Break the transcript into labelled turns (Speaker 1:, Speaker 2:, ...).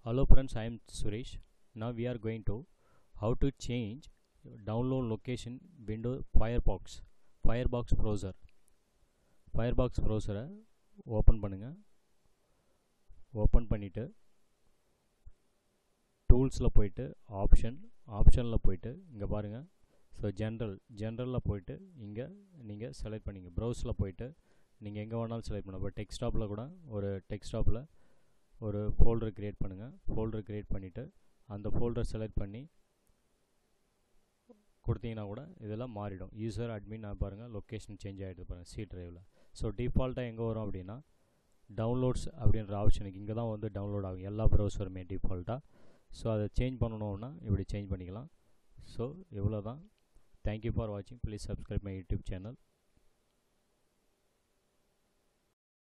Speaker 1: Hello friends, I am Suresh. Now we are going to how to change download location window Firefox Firefox browser Firefox browser open பண்ணுங்க open பண்ணிவிட்டு டூல்ஸில் போயிட்டு option ஆப்ஷனில் போயிட்டு இங்கே பாருங்கள் ஸோ ஜென்ரல் ஜென்ரலில் போயிட்டு இங்கே நீங்கள் செலக்ட் பண்ணிங்க ப்ரௌஸில் போயிட்டு நீங்கள் எங்கே வேணாலும் செலக்ட் பண்ண இப்போ டெக்ஸ்டாப்பில் கூட ஒரு டெக்ஸ்டாப்பில் ஒரு ஃபோல்டர் க்ரியேட் பண்ணுங்கள் ஃபோல்டர் க்ரியேட் பண்ணிவிட்டு அந்த ஃபோல்டர் செலக்ட் பண்ணி கொடுத்தீங்கன்னா கூட இதெல்லாம் மாறிடும் யூசர் அட்மின் பாருங்கள் லொக்கேஷன் சேஞ்ச் ஆகிடுது பாருங்கள் சி ட்ரைவில் ஸோ டிஃபால்ட்டாக எங்கே வரும் அப்படின்னா டவுன்லோட்ஸ் அப்படின்ற ஆப்ஷனுக்கு இங்கே தான் வந்து டவுன்லோட் ஆகும் எல்லா ப்ரௌசருமே டிஃபால்ட்டாக ஸோ அதை சேஞ்ச் பண்ணணுன்னா இப்படி சேஞ்ச் பண்ணிக்கலாம் ஸோ இவ்வளோ தான் தேங்க்யூ ஃபார் வாட்சிங் please subscribe my YouTube channel